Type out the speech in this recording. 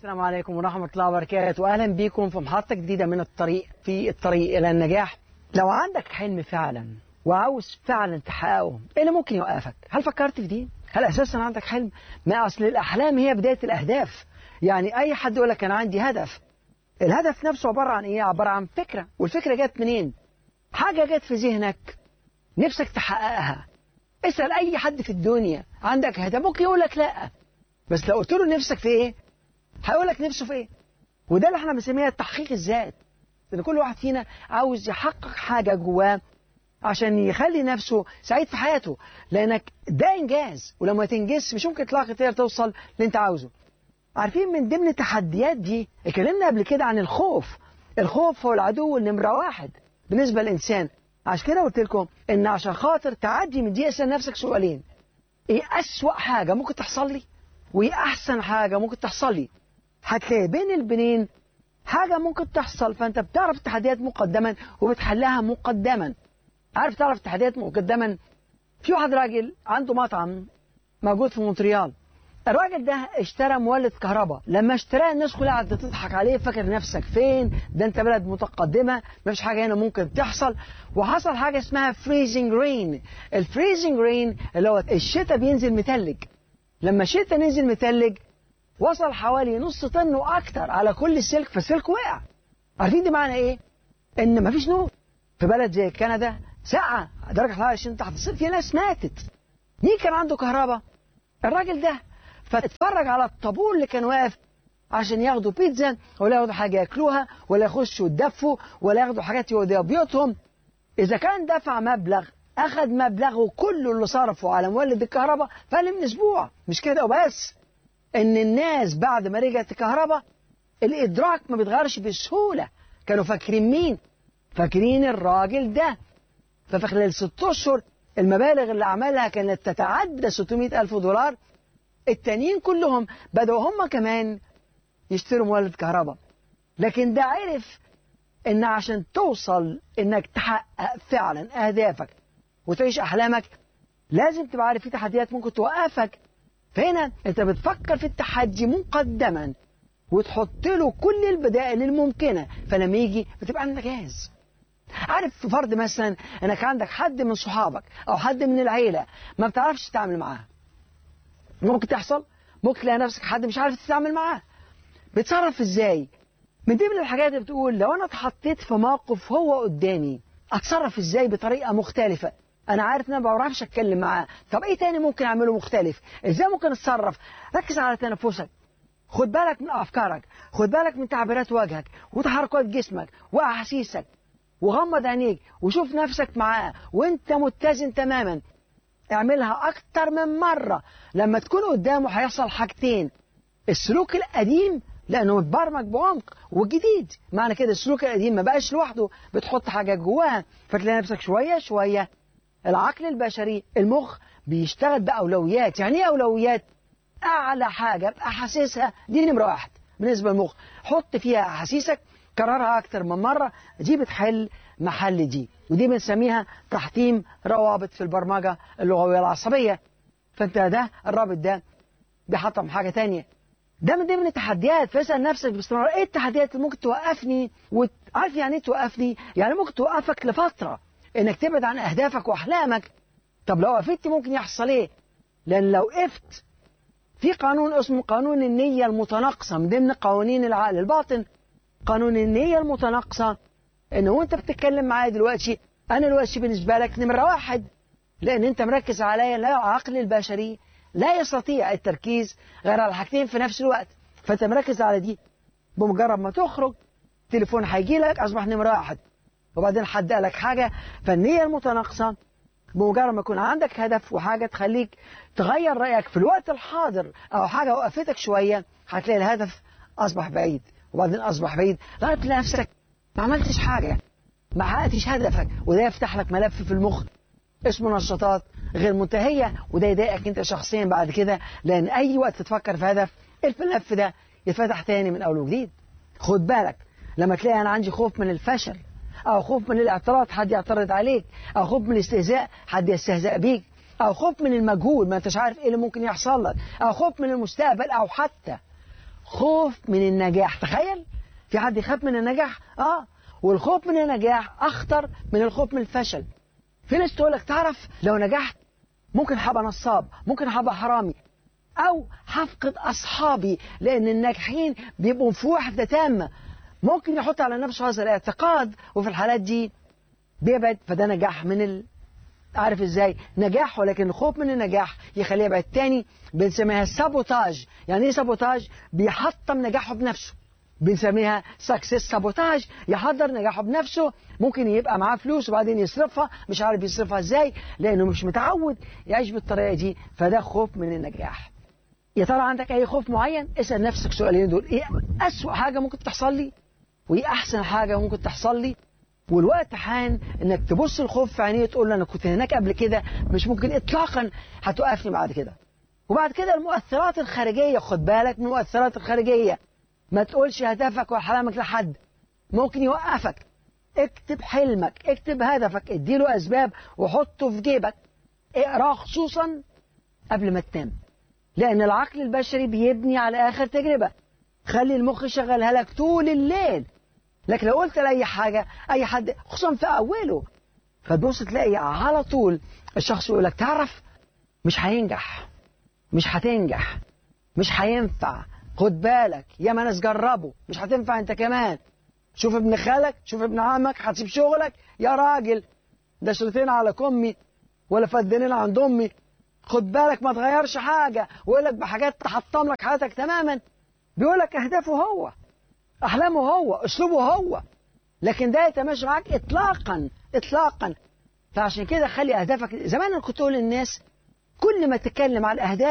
السلام عليكم ورحمة الله وبركاته وأهلا بكم في محطة جديدة من الطريق في الطريق إلى النجاح لو عندك حلم فعلا وعاوز فعلا تحققه إيه اللي ممكن يوقفك هل فكرت في دي هل أساسا عندك حلم ما أصل الأحلام هي بداية الأهداف يعني أي حد يقول لك أنا عندي هدف الهدف نفسه عبارة عن إيه عبارة عن فكرة والفكرة جت منين حاجة جت في ذهنك نفسك تحققها اسأل أي حد في الدنيا عندك هدف ممكن يقول لك لأ بس لو قلت له نفسك في إيه هيقول لك نفسه في ايه وده اللي احنا بنسميها تحقيق الذات ان كل واحد فينا عاوز يحقق حاجه جواه عشان يخلي نفسه سعيد في حياته لانك ده انجاز ولما تنجز مش ممكن تلاقي تقدر توصل اللي انت عاوزه عارفين من ضمن التحديات دي اتكلمنا قبل كده عن الخوف الخوف هو العدو النمره واحد بالنسبه للانسان عشان كده قلت لكم ان عشان خاطر تعدي من دي اسال نفسك سؤالين ايه اسوأ حاجه ممكن تحصل لي وايه احسن حاجه ممكن تحصل لي هتلاقي بين البنين حاجة ممكن تحصل فأنت بتعرف التحديات مقدما وبتحلها مقدما عارف تعرف التحديات مقدما في واحد راجل عنده مطعم موجود في مونتريال الراجل ده اشترى مولد كهرباء لما اشتراه الناس كلها قعدت تضحك عليه فاكر نفسك فين ده انت بلد متقدمة مفيش حاجة هنا ممكن تحصل وحصل حاجة اسمها فريزنج رين الفريزنج رين اللي هو الشتاء بينزل متلج لما الشتاء نزل متلج وصل حوالي نص طن واكتر على كل السلك فالسلك وقع عارفين دي معنى ايه ان مفيش نور في بلد زي كندا ساعة درجة حرارة 20 تحت الصفر في ناس ماتت مين كان عنده كهرباء الراجل ده فاتفرج على الطابور اللي كان واقف عشان ياخدوا بيتزا ولا ياخدوا حاجة ياكلوها ولا يخشوا يدفوا ولا ياخدوا حاجات يوديها بيوتهم إذا كان دفع مبلغ أخذ مبلغه كله اللي صرفه على مولد الكهرباء فقل من أسبوع مش كده وبس ان الناس بعد ما رجعت الكهرباء الادراك ما بيتغيرش بسهوله كانوا فاكرين مين فاكرين الراجل ده ففي خلال ست اشهر المبالغ اللي عملها كانت تتعدى 600 الف دولار التانيين كلهم بدأوا هم كمان يشتروا مولد كهرباء لكن ده عرف ان عشان توصل انك تحقق فعلا اهدافك وتعيش احلامك لازم تبقى عارف في تحديات ممكن توقفك فهنا انت بتفكر في التحدي مقدما وتحط له كل البدائل الممكنة فلما يجي بتبقى عندك جاهز عارف في فرض مثلا انك عندك حد من صحابك او حد من العيلة ما بتعرفش تتعامل معاه ممكن تحصل ممكن تلاقي نفسك حد مش عارف تتعامل معاه بتصرف ازاي من ضمن الحاجات اللي بتقول لو انا اتحطيت في موقف هو قدامي اتصرف ازاي بطريقة مختلفة انا عارف ان انا ما بعرفش اتكلم معاه طب ايه تاني ممكن اعمله مختلف ازاي ممكن اتصرف ركز على تنفسك خد بالك من افكارك خد بالك من تعبيرات وجهك وتحركات جسمك واحاسيسك وغمض عينيك وشوف نفسك معاه وانت متزن تماما اعملها اكتر من مرة لما تكون قدامه هيحصل حاجتين السلوك القديم لانه متبرمج بعمق والجديد معنى كده السلوك القديم ما بقاش لوحده بتحط حاجة جواها فتلاقي نفسك شوية شوية العقل البشري المخ بيشتغل بأولويات يعني ايه أولويات أعلى حاجة أبقى حاسسها دي نمرة واحد بالنسبة للمخ حط فيها أحاسيسك كررها أكتر من مرة دي بتحل محل دي ودي بنسميها تحطيم روابط في البرمجة اللغوية العصبية فأنت ده الرابط ده بيحطم حاجة تانية ده من ضمن التحديات فاسأل نفسك باستمرار ايه التحديات اللي ممكن توقفني وعارف يعني ايه توقفني يعني ممكن توقفك لفترة انك تبعد عن اهدافك واحلامك طب لو وقفت ممكن يحصل ايه لان لو وقفت في قانون اسمه قانون النية المتناقصة من ضمن قوانين العقل الباطن قانون النية المتناقصة ان وانت بتتكلم معايا دلوقتي انا دلوقتي بالنسبة لك نمرة واحد لان انت مركز عليا لا العقل البشري لا يستطيع التركيز غير على حاجتين في نفس الوقت فانت مركز على دي بمجرد ما تخرج تليفون هيجي لك اصبح نمرة واحد وبعدين حد قالك حاجة فالنية المتناقصة بمجرد ما يكون عندك هدف وحاجة تخليك تغير رأيك في الوقت الحاضر أو حاجة وقفتك شوية هتلاقي الهدف أصبح بعيد وبعدين أصبح بعيد لغاية تلاقي نفسك ما عملتش حاجة ما حققتش هدفك وده يفتح لك ملف في المخ اسمه نشاطات غير منتهية وده يضايقك انت شخصيا بعد كده لأن أي وقت تتفكر في هدف الملف ده يتفتح تاني من أول وجديد خد بالك لما تلاقي أنا عندي خوف من الفشل أو خوف من الاعتراض حد يعترض عليك أو خوف من الاستهزاء حد يستهزأ بيك أو خوف من المجهول ما أنتش عارف إيه اللي ممكن يحصل لك أو خوف من المستقبل أو حتى خوف من النجاح تخيل في حد يخاف من النجاح اه والخوف من النجاح اخطر من الخوف من الفشل في ناس تقول لك تعرف لو نجحت ممكن هبقى نصاب ممكن هبقى حرامي او هفقد اصحابي لان الناجحين بيبقوا في وحده تامه ممكن يحط على نفسه هذا الاعتقاد وفي الحالات دي بيبعد فده نجاح من ال... عارف ازاي نجاح ولكن الخوف من النجاح يخليه يبعد تاني بنسميها سابوتاج يعني ايه سابوتاج بيحطم نجاحه بنفسه بنسميها سكسس سابوتاج يحضر نجاحه بنفسه ممكن يبقى معاه فلوس وبعدين يصرفها مش عارف يصرفها ازاي لانه مش متعود يعيش بالطريقه دي فده خوف من النجاح يا ترى عندك اي خوف معين اسال نفسك سؤالين دول ايه اسوأ حاجه ممكن تحصل لي وايه احسن حاجه ممكن تحصل لي والوقت حان انك تبص الخوف في عينيه تقول له انا كنت هناك قبل كده مش ممكن اطلاقا هتوقفني بعد كده وبعد كده المؤثرات الخارجيه خد بالك من المؤثرات الخارجيه ما تقولش هدفك وحلمك لحد ممكن يوقفك اكتب حلمك اكتب هدفك اديله اسباب وحطه في جيبك اقراه خصوصا قبل ما تنام لان العقل البشري بيبني على اخر تجربه خلي المخ يشغلها لك طول الليل لكن لو قلت لاي حاجه اي حد خصوصا في اوله فتبص تلاقي على طول الشخص يقول لك تعرف مش هينجح مش هتنجح مش هينفع خد بالك يا ما ناس جربوا مش هتنفع انت كمان شوف ابن خالك شوف ابن عمك هتسيب شغلك يا راجل ده شريطين على كمي ولا فدانين عند امي خد بالك ما تغيرش حاجه ويقول لك بحاجات تحطم لك حياتك تماما بيقول لك اهدافه هو احلامه هو اسلوبه هو لكن ده يتماشى معاك اطلاقا اطلاقا فعشان كده خلي اهدافك زمان انا كنت اقول للناس كل ما تتكلم عن الاهداف